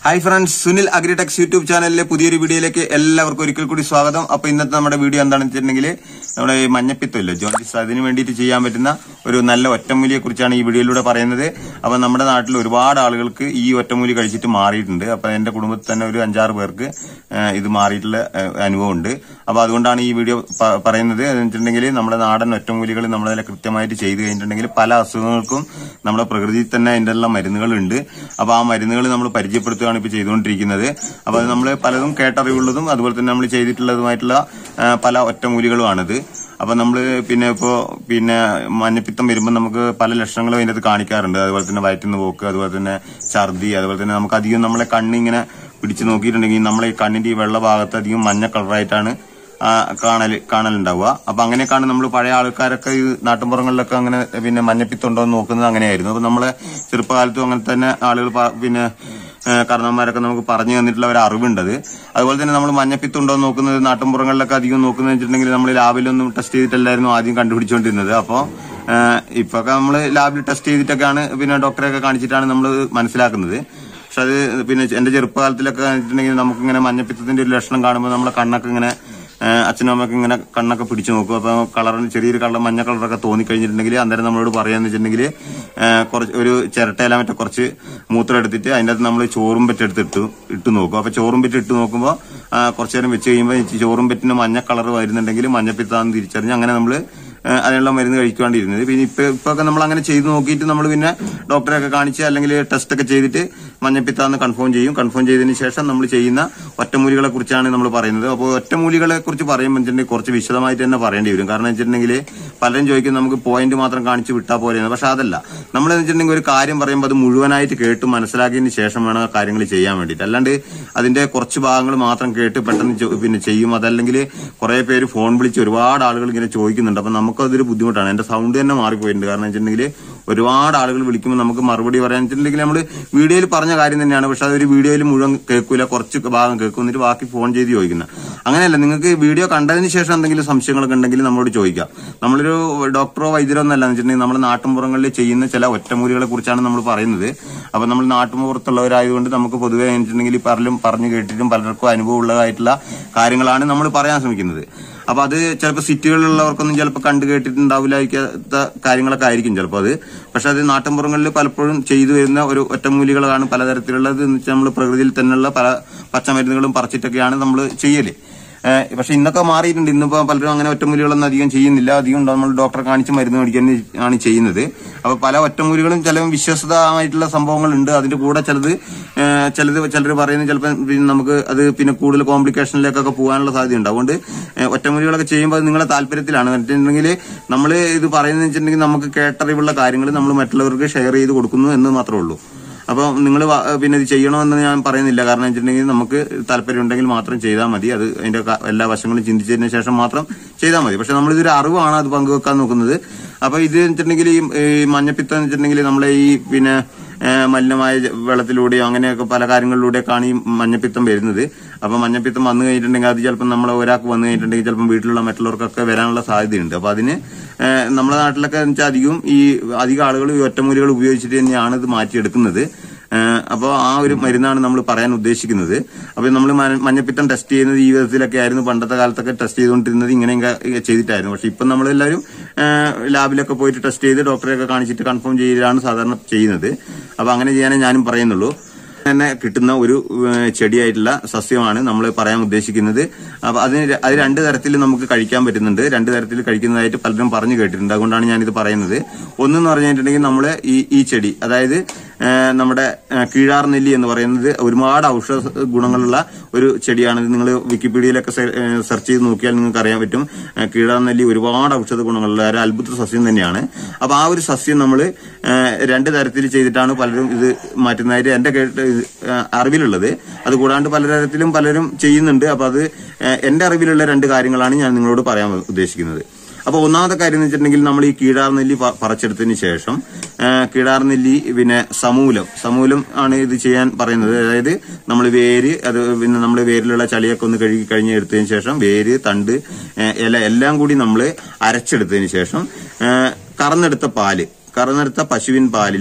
hi friends Sunil Agritechs YouTube ചാനലിലെ പുതിയൊരു വീഡിയോയിലേക്ക് എല്ലാവർക്കും ഒരിക്കൽ കൂടി സ്വാഗതം അപ്പൊ ഇന്നത്തെ നമ്മുടെ വീഡിയോ എന്താണെന്ന് വെച്ചിട്ടുണ്ടെങ്കിൽ നമ്മുടെ ഈ മഞ്ഞപ്പിത്തമില്ല ജോണ്ടിസ് അതിന് വേണ്ടിയിട്ട് ചെയ്യാൻ പറ്റുന്ന ഒരു നല്ല ഒറ്റമൂലിയെ കുറിച്ചാണ് ഈ വീഡിയോയിലൂടെ പറയുന്നത് അപ്പൊ നമ്മുടെ നാട്ടിൽ ഒരുപാട് ആളുകൾക്ക് ഈ ഒറ്റമൂലി കഴിച്ചിട്ട് മാറിയിട്ടുണ്ട് അപ്പൊ എന്റെ കുടുംബത്തിൽ തന്നെ ഒരു അഞ്ചാറ് പേർക്ക് ആ, ഇത് മാറിയിട്ടുള്ള ആ, അനുഭവമുണ്ട് അപ്പൊ അതുകൊണ്ടാണ് ഈ വീഡിയോ പ- പറയുന്നത് എന്ന് വെച്ചിട്ടുണ്ടെങ്കിൽ നമ്മുടെ നാടൻ ഒറ്റമൂലികൾ നമ്മളതിൽ കൃത്യമായിട്ട് ചെയ്തു കഴിഞ്ഞിട്ടുണ്ടെങ്കിൽ പല അസുഖങ്ങൾക്കും നമ്മുടെ പ്രകൃതിയിൽ തന്നെ അതിൻ്റെ എല്ലാം മരുന്നുകളുണ്ട് അപ്പൊ ആ മരുന്നുകൾ നമ്മൾ പരിചയപ്പെടുത്തുകയാണ് ഇപ്പൊ ചെയ്തുകൊണ്ടിരിക്കുന്നത് അപ്പൊ അത് നമ്മൾ പലതും കേട്ടറിവുള്ളതും അതുപോലെ തന്നെ നമ്മൾ ചെയ്തിട്ടുള്ളതുമായിട്ടുള്ള ആ, പല ഒറ്റമൂലികളുമാണിത് അപ്പൊ നമ്മള് പിന്നെ ഇപ്പോ പിന്നെ മഞ്ഞപ്പിത്തം വരുമ്പോൾ നമുക്ക് പല ലക്ഷണങ്ങളും അതിനകത്ത് കാണിക്കാറുണ്ട് അതുപോലെ തന്നെ വയറ്റുന്ന പോക്ക് അതുപോലെ തന്നെ ഛർദി അതുപോലെ തന്നെ നമുക്ക് അധികം നമ്മളെ കണ്ണിങ്ങനെ പിടിച്ചു നോക്കിയിട്ടുണ്ടെങ്കിൽ നമ്മളെ ഈ കണ്ണിന്റെ ഈ വെള്ള ഭാഗത്ത് അധികം മഞ്ഞ കളറായിട്ടാണ് ആ, കാണല് കാണലുണ്ടാവുക അപ്പൊ അങ്ങനെയൊക്കെയാണ് നമ്മൾ പഴയ ആൾക്കാരൊക്കെ ഈ നാട്ടിൻപുറങ്ങളിലൊക്കെ അങ്ങനെ പിന്നെ മഞ്ഞപ്പിത്തം ഉണ്ടോ എന്ന് നോക്കുന്നത് അങ്ങനെയായിരുന്നു അപ്പൊ നമ്മളെ ചെറുപ്പകാലത്തും അങ്ങനെ തന്നെ ആളുകൾ പ- പിന്നെ ഏഹ് കാരണവന്മാരൊക്കെ നമുക്ക് പറഞ്ഞു തന്നിട്ടുള്ള ഒരു അറിവുണ്ടത് അതുപോലെ തന്നെ നമ്മൾ മഞ്ഞപ്പിത്തം ഉണ്ടോ എന്ന് നോക്കുന്നത് നാട്ടിൻപുറങ്ങളിലൊക്കെ അധികം നോക്കുന്നത് വെച്ചിട്ടുണ്ടെങ്കിൽ നമ്മൾ ലാബിലൊന്നും ടെസ്റ്റ് ചെയ്തിട്ടല്ലായിരുന്നു ആദ്യം കണ്ടുപിടിച്ചുകൊണ്ടിരുന്നത് അപ്പോൾ ഇപ്പൊക്കെ നമ്മൾ ലാബിൽ ടെസ്റ്റ് ചെയ്തിട്ടൊക്കെയാണ് പിന്നെ ഡോക്ടറെയൊക്കെ കാണിച്ചിട്ടാണ് നമ്മൾ മനസ്സിലാക്കുന്നത് പക്ഷെ അത് പിന്നെ എന്റെ ചെറുപ്പകാലത്തിലൊക്കെ വെച്ചിട്ടുണ്ടെങ്കിൽ നമുക്കിങ്ങനെ മഞ്ഞപ്പിത്തത്തിന്റെ ഒരു ലക്ഷണം കാണുമ്പോൾ നമ്മളെ കണ്ണൊക്കെ ഇങ്ങനെ ഏഹ് അച്ഛനും അമ്മയൊക്കെ ഇങ്ങനെ കണ്ണൊക്കെ പിടിച്ചു നോക്കും അപ്പൊ കളറിന് ചെറിയൊരു കളർ മഞ്ഞ കളറൊക്കെ തോന്നിക്കഴിഞ്ഞിട്ടുണ്ടെങ്കിൽ അന്നേരം നമ്മളോട് പറയാന്ന് വെച്ചിട്ടുണ്ടെങ്കിൽ ഏഹ് കുറച്ച് ഒരു ചിരട്ടയില മറ്റേ കുറച്ച് മൂത്രം എടുത്തിട്ട് അതിൻ്റെ അകത്ത് നമ്മൾ ചോറും പെറ്റെടുത്ത് ഇട്ടു ഇട്ട് നോക്കും അപ്പൊ ചോറും പെറ്റ് ഇട്ട് നോക്കുമ്പോൾ കുറച്ചു നേരം വെച്ച് കഴിയുമ്പോൾ ഈ ചോറും പെറ്റിന് മഞ്ഞ കളർ വരുന്നുണ്ടെങ്കിൽ മഞ്ഞപ്പിത്താന്ന് തിരിച്ചറിഞ്ഞ് അങ്ങനെ നമ്മൾ ഏഹ് അതിനുള്ള മരുന്ന് കഴിച്ചുകൊണ്ടിരുന്നത് പിന്നെ ഇപ്പൊ ഇപ്പൊ ഒക്കെ നമ്മൾ അങ്ങനെ ചെയ്ത് നോക്കിയിട്ട് നമ്മൾ പിന്നെ ഡോക്ടറെയൊക്കെ കാണിച്ച് അല്ലെങ്കിൽ ടെസ്റ്റ് ഒക്കെ ചെയ്തിട്ട് മഞ്ഞപ്പിത്താന്ന് കൺഫേം ചെയ്യും കൺഫേം ചെയ്തതിന് ശേഷം നമ്മൾ ചെയ്യുന്ന ഒറ്റമൂലികളെ കുറിച്ചാണ് നമ്മൾ പറയുന്നത് അപ്പോൾ ഒറ്റമൂലികളെ കുറിച്ച് പറയുമ്പോൾ വെച്ചിട്ടുണ്ടെങ്കിൽ കുറച്ച് വിശദമായിട്ട് തന്നെ പറയേണ്ടി വരും കാരണം വെച്ചിട്ടുണ്ടെങ്കിൽ പലരും ചോദിക്കും നമുക്ക് പോയിന്റ് മാത്രം കാണിച്ച് വിട്ടാൽ പോലെയെന്ന് പക്ഷെ അതല്ല നമ്മൾ വെച്ചിട്ടുണ്ടെങ്കിൽ ഒരു കാര്യം പറയുമ്പോൾ അത് മുഴുവനായിട്ട് കേട്ട് മനസ്സിലാക്കിയതിന് ശേഷം വേണം ആ കാര്യങ്ങൾ ചെയ്യാൻ വേണ്ടിയിട്ട് അല്ലാണ്ട് അതിന്റെ കുറച്ച് ഭാഗങ്ങൾ മാത്രം കേട്ട് പെട്ടെന്ന് ചോ- പിന്നെ ചെയ്യും അതല്ലെങ്കിൽ കുറെ പേര് ഫോൺ വിളിച്ച് ഒരുപാട് ആളുകൾ ഇങ്ങനെ ചോദിക്കുന്നുണ്ട് അപ്പൊ നമുക്കതൊരു ബുദ്ധിമുട്ടാണ് എന്റെ സൗണ്ട് തന്നെ മാറിപ്പോയിട്ടുണ്ട് കാരണം വെച്ചിട്ടുണ്ടെങ്കിൽ ഒരുപാട് ആളുകൾ വിളിക്കുമ്പോൾ നമുക്ക് മറുപടി പറയാൻ വെച്ചിട്ടുണ്ടെങ്കിൽ നമ്മൾ വീഡിയോയിൽ പറഞ്ഞ കാര്യം തന്നെയാണ് പക്ഷെ അതൊരു വീഡിയോയിൽ മുഴുവൻ കേൾക്കൂല കുറച്ച് ഭാഗം കേൾക്കും എന്നിട്ട് ബാക്കി ഫോൺ ചെയ്ത് ചോദിക്കുന്നത് അങ്ങനെയല്ല നിങ്ങൾക്ക് വീഡിയോ കണ്ടതിന് ശേഷം എന്തെങ്കിലും സംശയങ്ങളൊക്കെ ഉണ്ടെങ്കിൽ നമ്മളോട് ചോദിക്കാം നമ്മളൊരു ഡോക്ടറോ വൈദ്യരോ എന്നല്ല എന്ന് വെച്ചിട്ടുണ്ടെങ്കിൽ നമ്മൾ നാട്ടിൻപുറങ്ങളിൽ ചെയ്യുന്ന ചില ഒറ്റമൂലികളെ കുറിച്ചാണ് നമ്മൾ പറയുന്നത് അപ്പൊ നമ്മൾ നാട്ടുമ്പുറത്തുള്ളവരായതുകൊണ്ട് നമുക്ക് പൊതുവെ വെച്ചിട്ടുണ്ടെങ്കിൽ പലരും പറഞ്ഞു കേട്ടിട്ടും പലർക്കും അനുഭവം ഉള്ളതായിട്ടുള്ള കാര്യങ്ങളാണ് നമ്മൾ പറയാൻ ശ്രമിക്കുന്നത് അപ്പൊ അത് ചിലപ്പോൾ സിറ്റികളിലുള്ളവർക്കൊന്നും ചിലപ്പോൾ കണ്ടു കേട്ടിട്ടുണ്ടാവില്ലാത്ത കാര്യങ്ങളൊക്കെ ആയിരിക്കും ചിലപ്പോൾ അത് പക്ഷെ അത് നാട്ടിൻപുറങ്ങളിൽ പലപ്പോഴും ചെയ്തു വരുന്ന ഒരു ഒറ്റമൂലികളാണ് പലതരത്തിലുള്ളത് എന്ന് വെച്ചാൽ നമ്മൾ പ്രകൃതിയിൽ തന്നെയുള്ള പല പച്ചമരുന്നുകളും പറിച്ചിട്ടൊക്കെയാണ് നമ്മൾ ചെയ്യല് ഏഹ് പക്ഷെ ഇന്നൊക്കെ മാറിയിട്ടുണ്ട് ഇന്നിപ്പോ പലരും അങ്ങനെ ഒറ്റമൂലികളൊന്നും അധികം ചെയ്യുന്നില്ല അധികം നമ്മൾ ഡോക്ടറെ കാണിച്ച് മരുന്ന് മേടിക്കാൻ ആണ് ചെയ്യുന്നത് അപ്പൊ പല ഒറ്റമൂലികളും ചില വിശ്വസ്തമായിട്ടുള്ള സംഭവങ്ങളുണ്ട് അതിന്റെ കൂടെ ചിലത് ഏഹ് ചിലത് ചിലർ പറയുന്നത് ചിലപ്പോൾ പിന്നെ നമുക്ക് അത് പിന്നെ കൂടുതൽ കോംപ്ലിക്കേഷനിലേക്കൊക്കെ പോകാനുള്ള സാധ്യതയുണ്ട് അതുകൊണ്ട് ഏഹ് ഒറ്റമൂലികളൊക്കെ ചെയ്യുമ്പോൾ അത് നിങ്ങളെ താല്പര്യത്തിലാണ് എന്നിട്ടുണ്ടെങ്കിൽ നമ്മൾ ഇത് പറയുന്നത് വെച്ചിട്ടുണ്ടെങ്കിൽ നമുക്ക് കേട്ടറിവുള്ള കാര്യങ്ങൾ നമ്മൾ മറ്റുള്ളവർക്ക് ഷെയർ ചെയ്ത് കൊടുക്കുന്നു എന്ന് മാത്രമേ ഉള്ളൂ അപ്പൊ നിങ്ങൾ പിന്നെ ഇത് ചെയ്യണമെന്ന് ഞാൻ പറയുന്നില്ല കാരണം വെച്ചിട്ടുണ്ടെങ്കിൽ നമുക്ക് താല്പര്യം ഉണ്ടെങ്കിൽ മാത്രം ചെയ്താൽ മതി അത് അതിന്റെ ക- എല്ലാ വശങ്ങളും ചിന്തിച്ചതിന് ശേഷം മാത്രം ചെയ്താൽ മതി പക്ഷെ നമ്മളിതൊരു അറിവാണ് അത് പങ്കുവെക്കാൻ നോക്കുന്നത് അപ്പൊ ഇത് വെച്ചിട്ടുണ്ടെങ്കിൽ ഈ ഈ മഞ്ഞപ്പിത്തം എന്ന് വെച്ചിട്ടുണ്ടെങ്കിൽ നമ്മളെ ഈ പിന്നെ ഏഹ് മലിനമായ ജ- വെള്ളത്തിലൂടെയോ അങ്ങനെയൊക്കെ പല കാര്യങ്ങളിലൂടെയൊക്കെയാണ് ഈ മഞ്ഞപ്പിത്തം വരുന്നത് അപ്പൊ മഞ്ഞപ്പിത്തം വന്നു കഴിഞ്ഞിട്ടുണ്ടെങ്കിൽ അത് ചിലപ്പോൾ നമ്മളെ ഒരാൾക്ക് വന്നു കഴിഞ്ഞിട്ടുണ്ടെങ്കിൽ ചിലപ്പോൾ വീട്ടിലുള്ള മറ്റുള്ളവർക്കൊക്കെ വരാനുള്ള സാധ്യതയുണ്ട് അപ്പൊ അതിന് ഏഹ് നമ്മുടെ നാട്ടിലൊക്കെ എന്ന് വെച്ചാൽ അധികം ഈ അധികം ആളുകൾ ഈ ഒറ്റമൂലികൾ ഉപയോഗിച്ചിട്ട് തന്നെയാണ് ഇത് മാറ്റിയെടുക്കുന്നത് അപ്പോൾ ആ ഒരു മരുന്നാണ് നമ്മൾ പറയാൻ ഉദ്ദേശിക്കുന്നത് അപ്പോൾ നമ്മൾ മഞ്ഞപ്പിത്തം ടെസ്റ്റ് ചെയ്യുന്നത് ഈ വിധത്തിലൊക്കെ ആയിരുന്നു പണ്ടത്തെ കാലത്തൊക്കെ ടെസ്റ്റ് ചെയ്തുകൊണ്ടിരുന്നത് ഇങ്ങനെയൊക്കെ ചെയ്തിട്ടായിരുന്നു പക്ഷെ ഇപ്പം നമ്മളെല്ലാവരും ലാബിലൊക്കെ പോയിട്ട് ടെസ്റ്റ് ചെയ്ത് ഡോക്ടറെയൊക്കെ കാണിച്ചിട്ട് കൺഫേം ചെയ്താണ് സാധാരണ ചെയ്യുന്നത് അപ്പോൾ അങ്ങനെ ചെയ്യാനേ ഞാനും പറയുന്നുള്ളൂ തന്നെ കിട്ടുന്ന ഒരു ഏഹ്, ചെടിയായിട്ടുള്ള സസ്യമാണ് നമ്മൾ പറയാൻ ഉദ്ദേശിക്കുന്നത് അപ്പൊ അതിന് ര- അത് രണ്ട് തരത്തിൽ നമുക്ക് കഴിക്കാൻ പറ്റുന്നുണ്ട് രണ്ട് തരത്തിൽ കഴിക്കുന്നതായിട്ട് പലരും പറഞ്ഞു കേട്ടിട്ടുണ്ട് അതുകൊണ്ടാണ് ഞാനിത് പറയുന്നത് ഒന്നെന്ന് പറഞ്ഞിട്ടുണ്ടെങ്കിൽ നമ്മൾ ഈ ഈ ചെടി അതായത് ഏഹ്, നമ്മുടെ ഏഹ്, കീഴാർ നെല്ലി എന്ന് പറയുന്നത് ഒരുപാട് ഔഷധ ഗുണങ്ങളുള്ള ഒരു ചെടിയാണ് ഇത് നിങ്ങൾ വിക്കിപീഡിയയിലൊക്കെ സെ- ഏഹ്, സെർച്ച് ചെയ്ത് നോക്കിയാൽ നിങ്ങൾക്ക് അറിയാൻ പറ്റും ഏഹ്, കീഴാർ നെല്ലി ഒരുപാട് ഔഷധ ഗുണങ്ങളുള്ള ഒരു അത്ഭുത സസ്യം തന്നെയാണ് അപ്പൊ ആ ഒരു സസ്യം നമ്മൾ രണ്ട് തരത്തിൽ ചെയ്തിട്ടാണ് പലരും ഇത് മാറ്റുന്നതായിട്ട് എന്റെ കേട്ട് ആ, അറിവിലുള്ളത് അത് കൂടാണ്ട് പലതരത്തിലും പലരും ചെയ്യുന്നുണ്ട് അപ്പൊ അത് ആ, എന്റെ അറിവിലുള്ള രണ്ട് കാര്യങ്ങളാണ് ഞാൻ നിങ്ങളോട് പറയാൻ ഉദ്ദേശിക്കുന്നത് അപ്പൊ ഒന്നാമത്തെ കാര്യം എന്ന് വെച്ചിട്ടുണ്ടെങ്കിൽ നമ്മൾ ഈ കീഴാർ നെല്ലി പ- പറിച്ചെടുത്തതിന് ശേഷം ആ, കീഴാർ നെല്ലി പിന്നെ സമൂലം സമൂലം ആണ് ഇത് ചെയ്യാൻ പറയുന്നത് അതായത് നമ്മൾ വേര് അത് പിന്നെ നമ്മൾ വേരിലുള്ള ചളിയൊക്കെ ഒന്ന് കഴുകി കഴിഞ്ഞ് എടുത്തതിന് ശേഷം വേര് തണ്ട് ആ, ഇല എല്ലാം കൂടി നമ്മൾ അരച്ചെടുത്തതിന് ശേഷം ആ, കറന്നെടുത്ത പാല് കറന്നെടുത്ത പശുവിൻ പാലില്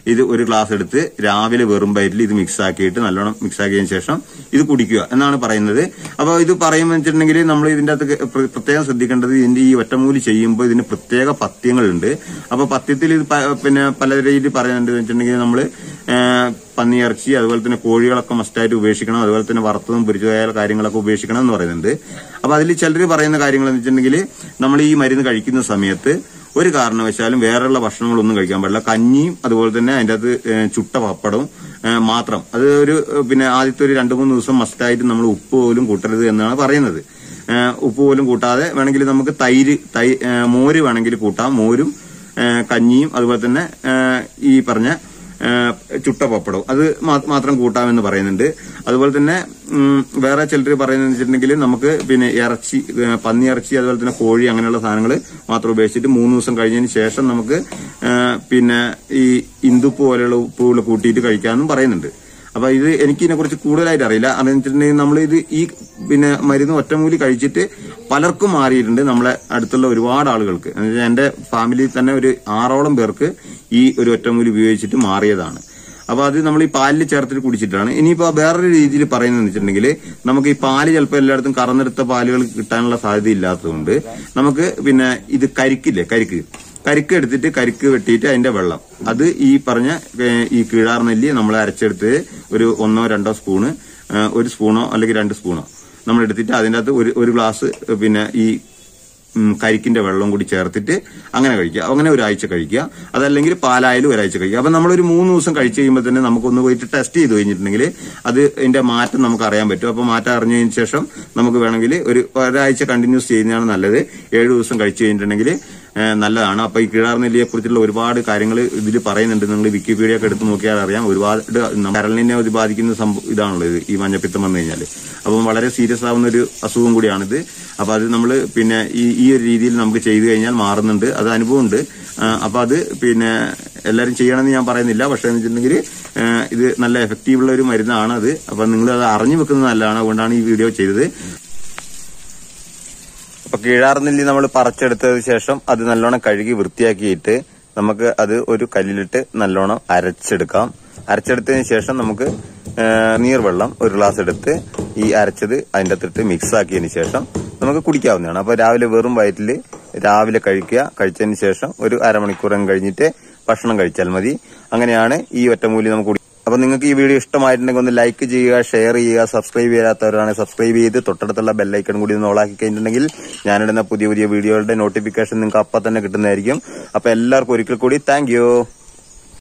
ഇത് ഒരു ഗ്ലാസ് എടുത്ത് രാവിലെ വെറും വയറ്റിൽ ഇത് മിക്സ് ആക്കിയിട്ട് നല്ലോണം മിക്സ് ആക്കിയതിനു ശേഷം ഇത് കുടിക്കുക എന്നാണ് പറയുന്നത് അപ്പോൾ ഇത് പറയുമ്പോൾ വെച്ചിട്ടുണ്ടെങ്കിൽ നമ്മൾ ഇതിന്റെ അകത്ത് പ്ര- പ്രത്യേകം ശ്രദ്ധിക്കേണ്ടത് ഇതിന്റെ ഈ ഒറ്റമൂലി ചെയ്യുമ്പോൾ ഇതിന് പ്രത്യേക പഥ്യങ്ങളുണ്ട് അപ്പൊ പഥ്യത്തിൽ ഇത് പ- പിന്നെ പല രീതിയിൽ പറയുന്നുണ്ട് എന്ന് വെച്ചിട്ടുണ്ടെങ്കിൽ നമ്മൾ പന്നിയിറച്ചി അതുപോലെ തന്നെ കോഴികളൊക്കെ മസ്റ്റായിട്ട് ഉപേക്ഷിക്കണം അതുപോലെ തന്നെ വറുത്തതും പൊരിച്ചതായ കാര്യങ്ങളൊക്കെ ഉപേക്ഷിക്കണം എന്ന് പറയുന്നുണ്ട് അപ്പൊ അതിൽ ചിലർ പറയുന്ന കാര്യങ്ങൾ എന്ന് വെച്ചിട്ടുണ്ടെങ്കിൽ നമ്മൾ ഈ മരുന്ന് കഴിക്കുന്ന സമയത്ത് ഒരു കാരണവശാലും വേറെയുള്ള ഭക്ഷണങ്ങളൊന്നും കഴിക്കാൻ പാടില്ല കഞ്ഞിയും അതുപോലെ തന്നെ അതിൻ്റെ അകത്ത് ഏഹ്, ചുട്ട പപ്പടവും ഏഹ്, മാത്രം അത് ഒരു ഏഹ്, പിന്നെ ആദ്യത്തെ ഒരു രണ്ടു മൂന്ന് ദിവസം മസ്റ്റായിട്ട് നമ്മൾ ഉപ്പ് പോലും കൂട്ടരുത് എന്നാണ് പറയുന്നത് ഏഹ്, ഉപ്പ് പോലും കൂട്ടാതെ വേണമെങ്കിൽ നമുക്ക് തൈര് തൈ ഏഹ്, മോര് വേണമെങ്കിൽ കൂട്ടാം മോരും ഏഹ്, കഞ്ഞിയും അതുപോലെ തന്നെ ഏഹ്, ഈ പറഞ്ഞ ഏഹ്, ചുട്ട പപ്പടവും അത് മാ- മാത്രം കൂട്ടാമെന്ന് പറയുന്നുണ്ട് അതുപോലെ തന്നെ ഉം, വേറെ ചിലർ പറയുന്നത് വെച്ചിട്ടുണ്ടെങ്കിൽ നമുക്ക് പിന്നെ ഇറച്ചി ഏഹ്, പന്നി ഇറച്ചി അതുപോലെ തന്നെ കോഴി അങ്ങനെയുള്ള സാധനങ്ങൾ മാത്രം ഉപേക്ഷിച്ചിട്ട് മൂന്ന് ദിവസം കഴിഞ്ഞതിന് ശേഷം നമുക്ക് ഏഹ്, പിന്നെ ഈ ഇന്ദുപ്പ് പോലെയുള്ള ഉപ്പുകൾ കൂട്ടിയിട്ട് കഴിക്കാമെന്നും പറയുന്നുണ്ട് അപ്പൊ ഇത് എനിക്ക് ഇതിനെ കുറിച്ച് കൂടുതലായിട്ട് അറിയില്ല അതെന്ന് വെച്ചിട്ടുണ്ടെങ്കിൽ നമ്മൾ ഇത് ഈ പിന്നെ മരുന്ന് ഒറ്റമൂലി കഴിച്ചിട്ട് പലർക്കും മാറിയിട്ടുണ്ട് നമ്മളെ അടുത്തുള്ള ഒരുപാട് ആളുകൾക്ക് എന്ന് വെച്ചാൽ എന്റെ ഫാമിലിയിൽ തന്നെ ഒരു ആറോളം പേർക്ക് ഈ ഒരു ഒറ്റമൂലി ഉപയോഗിച്ചിട്ട് മാറിയതാണ് അപ്പൊ അത് നമ്മൾ ഈ പാലിൽ ചേർത്തിട്ട് കുടിച്ചിട്ടാണ് ഇനിയിപ്പോ വേറൊരു രീതിയിൽ പറയുന്നത് വെച്ചിട്ടുണ്ടെങ്കിൽ നമുക്ക് ഈ പാല് ചിലപ്പോൾ എല്ലായിടത്തും കറന്നെടുത്ത പാലുകൾ കിട്ടാനുള്ള സാധ്യത ഇല്ലാത്തതുകൊണ്ട് നമുക്ക് പിന്നെ ഇത് കരിക്കില്ലേ കരിക്ക് കരിക്ക് എടുത്തിട്ട് കരിക്ക് വെട്ടിയിട്ട് അതിന്റെ വെള്ളം അത് ഈ പറഞ്ഞ ഏഹ്, ഈ കീഴാർ നെല്ലി നമ്മൾ അരച്ചെടുത്ത് ഒരു ഒന്നോ രണ്ടോ സ്പൂണ് ഏഹ്, ഒരു സ്പൂണോ അല്ലെങ്കിൽ രണ്ട് സ്പൂണോ നമ്മൾ എടുത്തിട്ട് അതിൻ്റെ അകത്ത് ഒരു ഒരു ഗ്ലാസ് പിന്നെ ഈ ഉം, കരിക്കിന്റെ വെള്ളം കൂടി ചേർത്തിട്ട് അങ്ങനെ കഴിക്കുക അങ്ങനെ ഒരാഴ്ച കഴിക്കുക അതല്ലെങ്കിൽ പാലായാലും ഒരാഴ്ച കഴിക്കുക അപ്പൊ നമ്മളൊരു മൂന്ന് ദിവസം കഴിച്ചു കഴിയുമ്പോൾ തന്നെ നമുക്കൊന്ന് പോയിട്ട് ടെസ്റ്റ് ചെയ്ത് കഴിഞ്ഞിട്ടുണ്ടെങ്കിൽ അത് ഇതിന്റെ മാറ്റം നമുക്ക് അറിയാൻ പറ്റും അപ്പൊ മാറ്റം അറിഞ്ഞതിന് ശേഷം നമുക്ക് വേണമെങ്കിൽ ഒരു ഒരാഴ്ച കണ്ടിന്യൂസ് ചെയ്യുന്നതാണ് നല്ലത് ഏഴ് ദിവസം കഴിച്ചു കഴിഞ്ഞിട്ടുണ്ടെങ്കിൽ ഏഹ് നല്ലതാണ് അപ്പൊ ഈ കീഴാർനെല്ലിയെ കുറിച്ചുള്ള ഒരുപാട് കാര്യങ്ങൾ ഇതിൽ പറയുന്നുണ്ട് നിങ്ങൾ വിക്കിപീഡിയ ഒക്കെ എടുത്ത് നോക്കിയാൽ അറിയാം ഒരുപാട് നമ്മ- കരളിനെ അത് ബാധിക്കുന്ന സംഭവം ഇതാണല്ലോ ഇത് ഈ മഞ്ഞപ്പിത്തം വന്നു കഴിഞ്ഞാൽ അപ്പം വളരെ സീരിയസ് ആവുന്ന ഒരു അസുഖം കൂടിയാണിത് അപ്പൊ അത് നമ്മൾ പിന്നെ ഈ ഈ ഒരു രീതിയിൽ നമുക്ക് ചെയ്തു കഴിഞ്ഞാൽ മാറുന്നുണ്ട് അത് അനുഭവമുണ്ട് ആ, അപ്പൊ അത് പിന്നെ എല്ലാവരും ചെയ്യണമെന്ന് ഞാൻ പറയുന്നില്ല പക്ഷെ എന്ന് വെച്ചിട്ടുണ്ടെങ്കിൽ ഏഹ് ഇത് നല്ല എഫക്റ്റീവ് ഉള്ള ഒരു മരുന്നാണ് അത് അപ്പൊ നിങ്ങൾ അത് അറിഞ്ഞു വെക്കുന്നത് നല്ലതാണ് അതുകൊണ്ടാണ് ഈ വീഡിയോ ചെയ്തത് അപ്പൊ കീഴാർനെല്ലി നമ്മൾ പറിച്ചെടുത്തതിന് ശേഷം അത് നല്ലോണം കഴുകി വൃത്തിയാക്കിയിട്ട് നമുക്ക് അത് ഒരു കല്ലിലിട്ട് നല്ലോണം അരച്ചെടുക്കാം അരച്ചെടുത്തതിന് ശേഷം നമുക്ക് ആ, നീർവെള്ളം ഒരു ഗ്ലാസ് എടുത്ത് ഈ അരച്ചത് അതിൻ്റെ അകത്തിട്ട് മിക്സ് ആക്കിയതിന് ശേഷം നമുക്ക് കുടിക്കാവുന്നതാണ് അപ്പൊ രാവിലെ വെറും വയറ്റിൽ രാവിലെ കഴിക്കുക കഴിച്ചതിന് ശേഷം ഒരു അരമണിക്കൂറും കഴിഞ്ഞിട്ട് ഭക്ഷണം കഴിച്ചാൽ മതി അങ്ങനെയാണ് ഈ ഒറ്റമൂലി നമുക്ക് കുടി അപ്പൊ നിങ്ങൾക്ക് ഈ വീഡിയോ ഇഷ്ടമായിട്ടുണ്ടെങ്കിൽ ഒന്ന് ലൈക്ക് ചെയ്യുക ഷെയർ ചെയ്യുക സബ്സ്ക്രൈബ് ചെയ്യാത്തവരാണ് സബ്സ്ക്രൈബ് ചെയ്ത് തൊട്ടടുത്തുള്ള ബെല്ലൈക്കൺ കൂടി ഒന്ന് ഓളാക്കി കഴിഞ്ഞിട്ടുണ്ടെങ്കിൽ ഞാനിടുന്ന പുതിയ പുതിയ വീഡിയോകളുടെ നോട്ടിഫിക്കേഷൻ നിങ്ങൾക്ക് അപ്പം തന്നെ കിട്ടുന്നതായിരിക്കും അപ്പൊ എല്ലാവർക്കും ഒരിക്കൽ കൂടി താങ്ക്